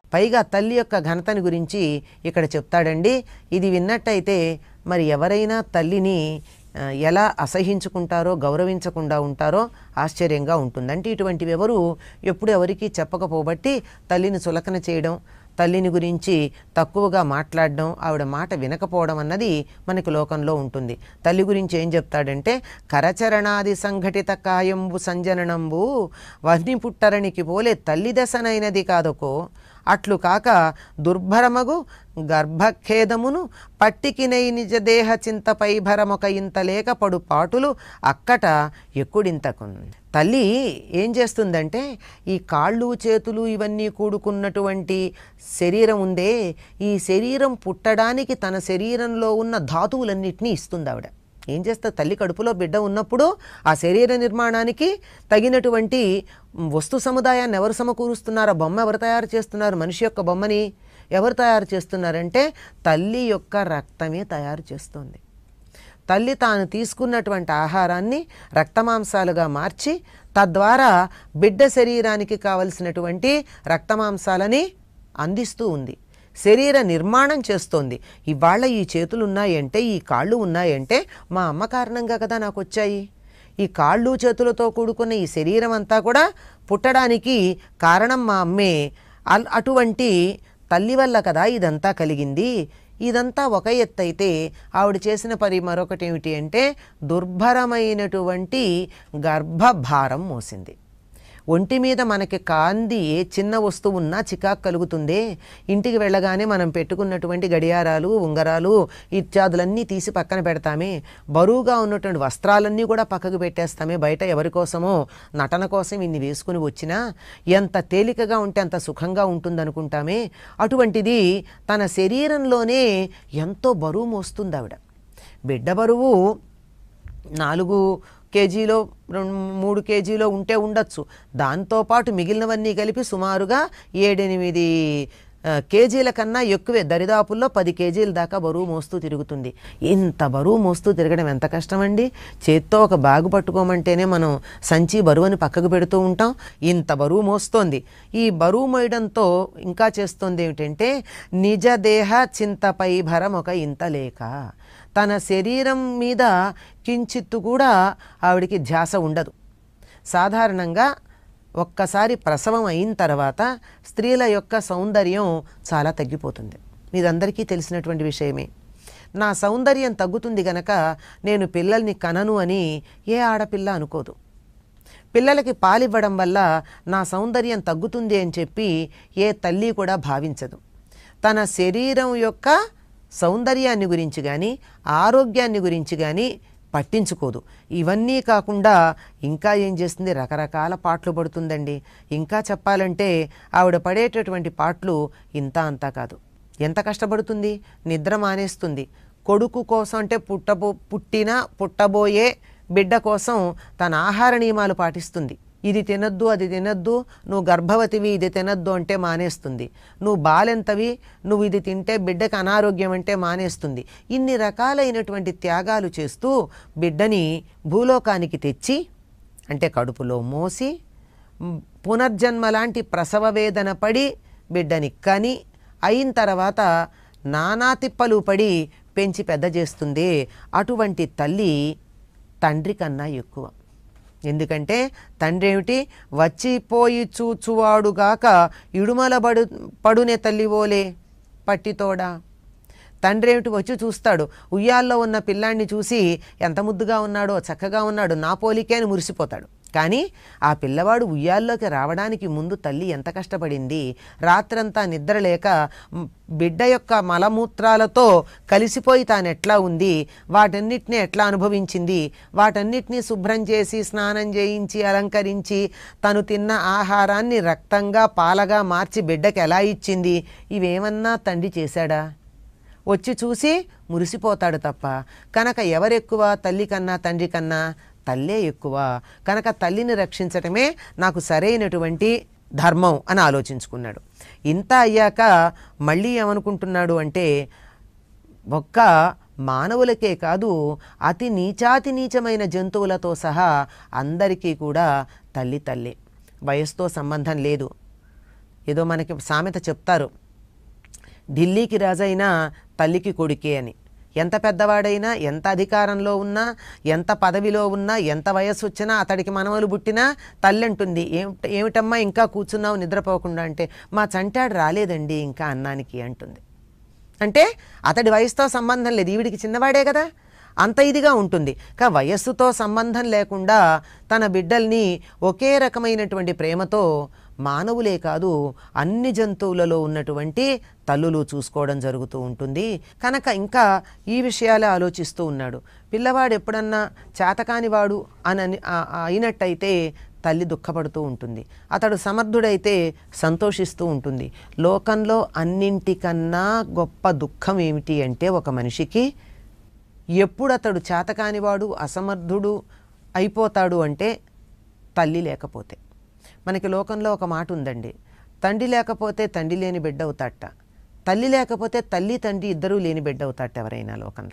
పైగా తల్లి యొక్క ఘనతని గురించి ఇక్కడ చెప్తాడండి ఇది విన్నట్టయితే మరి ఎవరైనా తల్లిని ఆ, ఎలా అసహించుకుంటారో గౌరవించకుండా ఉంటారో ఆశ్చర్యంగా ఉంటుంది అంటే ఇటువంటివి ఎవరు ఎప్పుడు ఎవరికీ చెప్పకపోబట్టి తల్లిని చులకన చేయడం తల్లిని గురించి తక్కువగా మాట్లాడడం ఆవిడ మాట వినకపోవడం అన్నది మనకి లోకంలో ఉంటుంది తల్లి గురించి ఏం చెప్తాడంటే కరచరణాది సంఘటిత కాయంబు సంజననంబు వహ్ని పుట్టరణికి పోలే తల్లి దశనైనది కాదకో అట్లు కాక దుర్భరమగు గర్భఖేదమును పట్టికినై నిజ దేహ చింతపై భరమొక ఇంత లేక పడు పాటులు అక్కట ఎక్కుడింతకు తల్లి ఏం చేస్తుందంటే ఈ కాళ్ళు చేతులు ఇవన్నీ కూడుకున్నటువంటి శరీరం ఉందే ఈ శరీరం పుట్టడానికి తన శరీరంలో ఉన్న ధాతువులన్నిటినీ ఇస్తుంది ఆవిడ ఏం చేస్తా తల్లి కడుపులో బిడ్డ ఉన్నప్పుడు ఆ శరీర నిర్మాణానికి తగినటువంటి వస్తు సముదాయాన్ని ఎవరు సమకూరుస్తున్నారు ఆ బొమ్మ ఎవరు తయారు చేస్తున్నారు మనిషి యొక్క బొమ్మని ఎవరు తయారు చేస్తున్నారంటే తల్లి యొక్క రక్తమే తయారు చేస్తుంది తల్లి తాను తీసుకున్నటువంటి ఆహారాన్ని రక్తమాంసాలుగా మార్చి తద్వారా బిడ్డ శరీరానికి కావలసినటువంటి రక్తమాంసాలని అందిస్తూ ఉంది శరీర నిర్మాణం చేస్తోంది ఇవాళ ఈ చేతులు ఉన్నాయంటే ఈ కాళ్ళు ఉన్నాయంటే మా అమ్మ కారణంగా కదా నాకు వచ్చాయి ఈ కాళ్ళు చేతులతో కూడుకున్న ఈ శరీరం అంతా కూడా పుట్టడానికి కారణం మా అమ్మే అల్- అటువంటి తల్లి వల్ల కదా ఇదంతా కలిగింది ఇదంతా ఒక ఎత్తు అయితే ఆవిడ చేసిన పని మరొకటి ఏమిటి అంటే దుర్భరమైనటువంటి గర్భభారం మోసింది ఒంటి మీద మనకి కాంది ఏ చిన్న వస్తువు ఉన్నా చికాకు కలుగుతుందే ఇంటికి వెళ్ళగానే మనం పెట్టుకున్నటువంటి గడియారాలు ఉంగరాలు ఇత్యాదులన్నీ తీసి పక్కన పెడతామే బరువుగా ఉన్నటువంటి వస్త్రాలన్నీ కూడా పక్కకు పెట్టేస్తామే బయట ఎవరి కోసమో నటన కోసం ఇన్ని వేసుకుని వచ్చినా ఎంత తేలికగా ఉంటే అంత సుఖంగా ఉంటుందనుకుంటామే అటువంటిది తన శరీరంలోనే ఎంతో బరువు మోస్తుంది ఆవిడ బిడ్డ బరువు నాలుగు కేజీలో రెండు మూడు కేజీలో ఉంటే ఉండొచ్చు దాంతోపాటు మిగిలినవన్నీ కలిపి సుమారుగా ఏడెనిమిది ఆ, కేజీల కన్నా ఎక్కువే దరిదాపుల్లో పది కేజీల దాకా బరువు మోస్తూ తిరుగుతుంది ఇంత బరువు మోస్తూ తిరగడం ఎంత కష్టమండి చేత్తో ఒక బ్యాగు పట్టుకోమంటేనే మనం సంచి బరువుని పక్కకు పెడుతూ ఉంటాం ఇంత బరువు మోస్తోంది ఈ బరువు మోయడంతో ఇంకా చేస్తోంది ఏమిటంటే నిజ దేహ చింతపై భరం ఒక ఇంత లేక తన శరీరం మీద కించిత్తు కూడా ఆవిడికి ధ్యాస ఉండదు సాధారణంగా ఒక్కసారి ప్రసవం అయిన తర్వాత స్త్రీల యొక్క సౌందర్యం చాలా తగ్గిపోతుంది ఇదందరికీ తెలిసినటువంటి విషయమే నా సౌందర్యం తగ్గుతుంది గనక నేను పిల్లల్ని కనను అని ఏ ఆడపిల్ల అనుకోదు పిల్లలకి పాలివ్వడం వల్ల నా సౌందర్యం తగ్గుతుంది అని చెప్పి ఏ తల్లి కూడా భావించదు తన శరీరం యొక్క సౌందర్యాన్ని గురించి కానీ ఆరోగ్యాన్ని గురించి కానీ పట్టించుకోదు ఇవన్నీ కాకుండా ఇంకా ఏం చేస్తుంది రకరకాల పాటలు పడుతుందండి ఇంకా చెప్పాలంటే ఆవిడ పడేటటువంటి పాటలు ఇంత అంతా కాదు ఎంత కష్టపడుతుంది నిద్ర మానేస్తుంది కొడుకు కోసం అంటే పుట్టబో పుట్టిన పుట్టబోయే బిడ్డ కోసం తన ఆహార నియమాలు పాటిస్తుంది ఇది తినద్దు అది తినద్దు నువ్వు గర్భవతివి ఇది తినద్దు అంటే మానేస్తుంది నువ్వు బాలెంతవి నువ్వు ఇది తింటే బిడ్డకు అనారోగ్యం అంటే మానేస్తుంది ఇన్ని రకాలైనటువంటి త్యాగాలు చేస్తూ బిడ్డని భూలోకానికి తెచ్చి అంటే కడుపులో మోసి మ్, పునర్జన్మ లాంటి ప్రసవ వేదన పడి బిడ్డని కని అయిన తర్వాత నానా తిప్పలు పడి పెంచి పెద్ద చేస్తుంది అటువంటి తల్లి తండ్రి కన్నా ఎక్కువ ఎందుకంటే తండ్రి ఏమిటి వచ్చిపోయి చూచువాడుగాక ఇడుమల బడు పడునే తల్లివోలే పట్టితోడా తండ్రి ఏమిటి వచ్చి చూస్తాడు ఉయ్యాల్లో ఉన్న పిల్లాన్ని చూసి ఎంత ముద్దుగా ఉన్నాడో చక్కగా ఉన్నాడు నా పోలికే అని మురిసిపోతాడు కానీ ఆ పిల్లవాడు ఉయ్యాల్లోకి రావడానికి ముందు తల్లి ఎంత కష్టపడింది రాత్రంతా నిద్ర లేక మ్, బిడ్డ యొక్క మలమూత్రాలతో కలిసిపోయి తాను ఎట్లా ఉంది వాటన్నిటిని ఎట్లా అనుభవించింది వాటన్నిటినీ శుభ్రం చేసి స్నానం చేయించి అలంకరించి తను తిన్న ఆహారాన్ని రక్తంగా పాలగా మార్చి బిడ్డకి ఎలా ఇచ్చింది ఇవేమన్నా తండ్రి చేశాడా వచ్చి చూసి మురిసిపోతాడు తప్ప కనుక ఎవరెక్కువ తల్లి కన్నా తండ్రి కన్నా తల్లే ఎక్కువ కనుక తల్లిని రక్షించటమే నాకు సరైనటువంటి ధర్మం అని ఆలోచించుకున్నాడు ఇంత అయ్యాక మళ్ళీ ఏమనుకుంటున్నాడు అంటే ఒక్క మానవులకే కాదు అతి నీచాతి నీచమైన జంతువులతో సహా అందరికీ కూడా తల్లి తల్లి వయసుతో సంబంధం లేదు ఏదో మనకి సామెత చెప్తారు ఢిల్లీకి రాజైనా తల్లికి కొడుకే అని ఎంత పెద్దవాడైనా ఎంత అధికారంలో ఉన్నా ఎంత పదవిలో ఉన్నా ఎంత వయస్సు వచ్చినా అతడికి మనవలు పుట్టినా తల్లి అంటుంది ఏమిట ఏమిటమ్మా ఇంకా కూర్చున్నావు నిద్రపోకుండా అంటే మా చంటాడు రాలేదండి ఇంకా అన్నానికి అంటుంది అంటే అతడి వయసుతో సంబంధం లేదు ఈవిడికి చిన్నవాడే కదా అంత ఇదిగా ఉంటుంది కా వయస్సుతో సంబంధం లేకుండా తన బిడ్డల్ని ఒకే రకమైనటువంటి ప్రేమతో మానవులే కాదు అన్ని జంతువులలో ఉన్నటువంటి తల్లులు చూసుకోవడం జరుగుతూ ఉంటుంది కనుక ఇంకా ఈ విషయాలే ఆలోచిస్తూ ఉన్నాడు పిల్లవాడు ఎప్పుడన్నా చేతకానివాడు అని ఆ- అయినట్టయితే తల్లి దుఃఖపడుతూ ఉంటుంది అతడు సమర్థుడైతే సంతోషిస్తూ ఉంటుంది లోకంలో అన్నింటికన్నా గొప్ప దుఃఖం ఏమిటి అంటే ఒక మనిషికి ఎప్పుడు అతడు చేతకానివాడు అసమర్థుడు అయిపోతాడు అంటే తల్లి లేకపోతే మనకి లోకంలో ఒక మాట ఉందండి తండ్రి లేకపోతే తండ్రి లేని బిడ్డ అవుతాట తల్లి లేకపోతే తల్లి తండ్రి ఇద్దరూ లేని బిడ్డ అవుతాట ఎవరైనా లోకంలో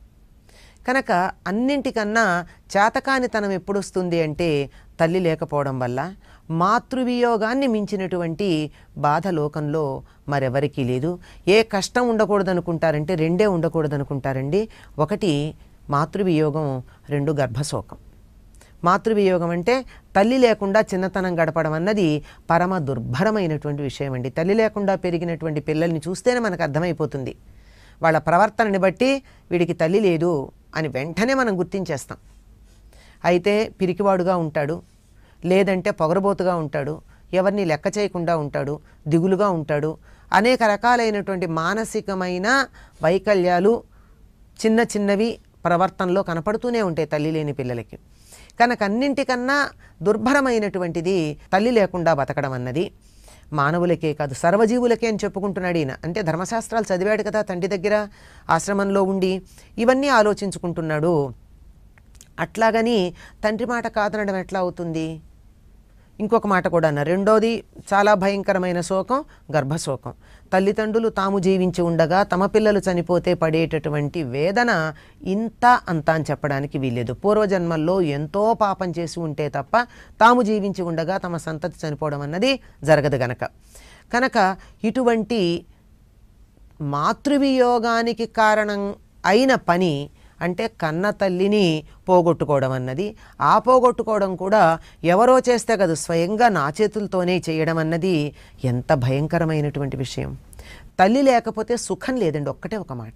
కనుక అన్నింటికన్నా చేతకానితనం ఎప్పుడు వస్తుంది అంటే తల్లి లేకపోవడం వల్ల మాతృవియోగాన్ని మించినటువంటి బాధ లోకంలో మరెవరికీ లేదు ఏ కష్టం ఉండకూడదనుకుంటారంటే రెండే ఉండకూడదనుకుంటారండి ఒకటి మాతృవియోగం రెండు గర్భశోకం మాతృవియోగం అంటే తల్లి లేకుండా చిన్నతనం గడపడం అన్నది పరమ దుర్భరమైనటువంటి విషయం అండి తల్లి లేకుండా పెరిగినటువంటి పిల్లల్ని చూస్తేనే మనకు అర్థమైపోతుంది వాళ్ళ ప్రవర్తనని బట్టి వీడికి తల్లి లేదు అని వెంటనే మనం గుర్తించేస్తాం అయితే పిరికివాడుగా ఉంటాడు లేదంటే పొగరబోతుగా ఉంటాడు ఎవరిని లెక్క చేయకుండా ఉంటాడు దిగులుగా ఉంటాడు అనేక రకాలైనటువంటి మానసికమైన వైకల్యాలు చిన్న చిన్నవి ప్రవర్తనలో కనపడుతూనే ఉంటాయి తల్లి లేని పిల్లలకి కనుక అన్నింటికన్నా దుర్భరమైనటువంటిది తల్లి లేకుండా బతకడం అన్నది మానవులకే కాదు సర్వజీవులకే అని చెప్పుకుంటున్నాడు ఈయన అంటే ధర్మశాస్త్రాలు చదివాడు కదా తండ్రి దగ్గర ఆశ్రమంలో ఉండి ఇవన్నీ ఆలోచించుకుంటున్నాడు అట్లాగని తండ్రి మాట కాదనడం ఎట్లా అవుతుంది ఇంకొక మాట కూడా అన్న రెండోది చాలా భయంకరమైన శోకం గర్భశోకం తల్లిదండ్రులు తాము జీవించి ఉండగా తమ పిల్లలు చనిపోతే పడేటటువంటి వేదన ఇంత అంత అని చెప్పడానికి వీల్లేదు పూర్వజన్మల్లో ఎంతో పాపం చేసి ఉంటే తప్ప తాము జీవించి ఉండగా తమ సంతతి చనిపోవడం అన్నది జరగదు గనక కనుక ఇటువంటి మాతృవియోగానికి కారణం అయిన పని అంటే కన్న తల్లిని పోగొట్టుకోవడం అన్నది ఆ పోగొట్టుకోవడం కూడా ఎవరో చేస్తే కదా స్వయంగా నా చేతులతోనే చేయడం అన్నది ఎంత భయంకరమైనటువంటి విషయం తల్లి లేకపోతే సుఖం లేదండి ఒక్కటే ఒక మాట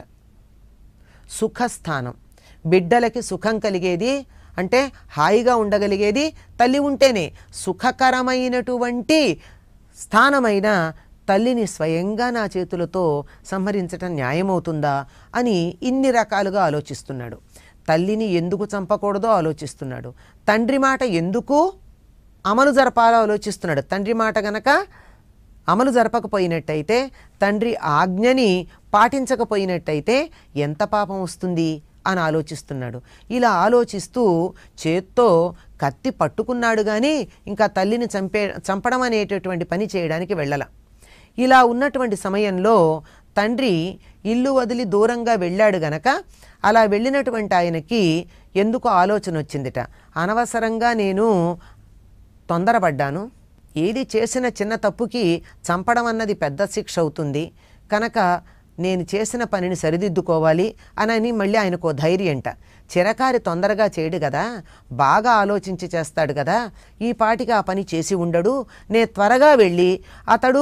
సుఖస్థానం బిడ్డలకి సుఖం కలిగేది అంటే హాయిగా ఉండగలిగేది తల్లి ఉంటేనే సుఖకరమైనటువంటి స్థానమైన తల్లిని స్వయంగా నా చేతులతో సంహరించటం న్యాయమవుతుందా అని ఇన్ని రకాలుగా ఆలోచిస్తున్నాడు తల్లిని ఎందుకు చంపకూడదో ఆలోచిస్తున్నాడు తండ్రి మాట ఎందుకు అమలు జరపాలో ఆలోచిస్తున్నాడు తండ్రి మాట గనక అమలు జరపకపోయినట్టయితే తండ్రి ఆజ్ఞని పాటించకపోయినట్టయితే ఎంత పాపం వస్తుంది అని ఆలోచిస్తున్నాడు ఇలా ఆలోచిస్తూ చేత్తో కత్తి పట్టుకున్నాడు కానీ ఇంకా తల్లిని చంపే చంపడం అనేటటువంటి పని చేయడానికి వెళ్ళల ఇలా ఉన్నటువంటి సమయంలో తండ్రి ఇల్లు వదిలి దూరంగా వెళ్ళాడు గనక అలా వెళ్ళినటువంటి ఆయనకి ఎందుకు ఆలోచన వచ్చిందిట అనవసరంగా నేను తొందరపడ్డాను ఏది చేసిన చిన్న తప్పుకి చంపడం అన్నది పెద్ద శిక్ష అవుతుంది కనుక నేను చేసిన పనిని సరిదిద్దుకోవాలి అని మళ్ళీ ఆయనకు ధైర్యంట చిరకారి తొందరగా చేయడు కదా బాగా ఆలోచించి చేస్తాడు కదా ఈ పాటికి ఆ పని చేసి ఉండడు నే త్వరగా వెళ్ళి అతడు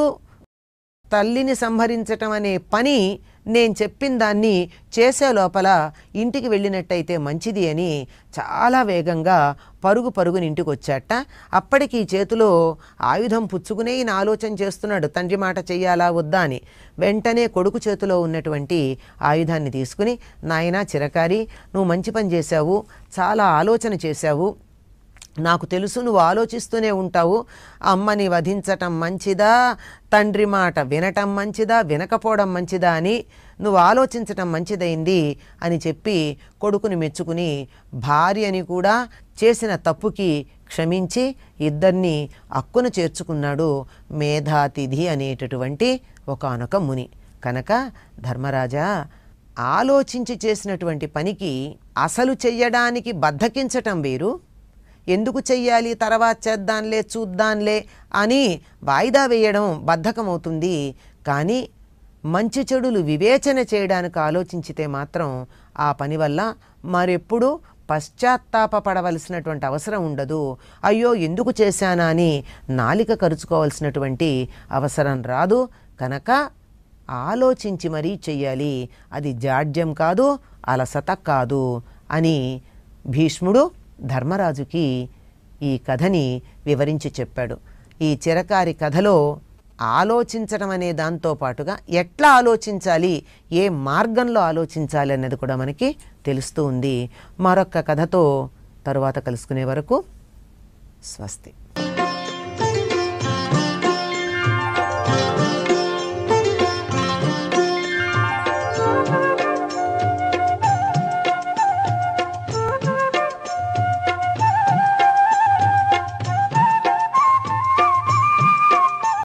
తల్లిని సంహరించటం అనే పని నేను చెప్పిన దాన్ని చేసే లోపల ఇంటికి వెళ్ళినట్టయితే మంచిది అని చాలా వేగంగా పరుగు పరుగుని ఇంటికి వచ్చాట అప్పటికి ఈ చేతిలో ఆయుధం పుచ్చుకునే ఈయన ఆలోచన చేస్తున్నాడు తండ్రి మాట చెయ్యాలా వద్దా అని వెంటనే కొడుకు చేతిలో ఉన్నటువంటి ఆయుధాన్ని తీసుకుని నాయనా చిరకారి నువ్వు మంచి పని చేశావు చాలా ఆలోచన చేశావు నాకు తెలుసు నువ్వు ఆలోచిస్తూనే ఉంటావు అమ్మని వధించటం మంచిదా తండ్రి మాట వినటం మంచిదా వినకపోవడం మంచిదా అని నువ్వు ఆలోచించటం మంచిదైంది అని చెప్పి కొడుకుని మెచ్చుకుని భార్యని కూడా చేసిన తప్పుకి క్షమించి ఇద్దరిని అక్కున చేర్చుకున్నాడు మేధాతిథి అనేటటువంటి ఒకానొక ముని కనుక ధర్మరాజా ఆలోచించి చేసినటువంటి పనికి అసలు చెయ్యడానికి బద్ధకించటం వేరు ఎందుకు చెయ్యాలి తర్వాత చేద్దాంలే చూద్దాంలే అని వాయిదా వేయడం బద్ధకమవుతుంది కానీ మంచి చెడులు వివేచన చేయడానికి ఆలోచించితే మాత్రం ఆ పని వల్ల మరెప్పుడు పశ్చాత్తాపపడవలసినటువంటి అవసరం ఉండదు అయ్యో ఎందుకు చేశానా అని నాలిక కరుచుకోవాల్సినటువంటి అవసరం రాదు కనుక ఆలోచించి మరీ చెయ్యాలి అది జాడ్యం కాదు అలసత కాదు అని భీష్ముడు ధర్మరాజుకి ఈ కథని వివరించి చెప్పాడు ఈ చిరకారి కథలో ఆలోచించడం అనే దాంతో పాటుగా ఎట్లా ఆలోచించాలి ఏ మార్గంలో ఆలోచించాలి అన్నది కూడా మనకి తెలుస్తూ ఉంది మరొక్క కథతో తరువాత కలుసుకునే వరకు స్వస్తి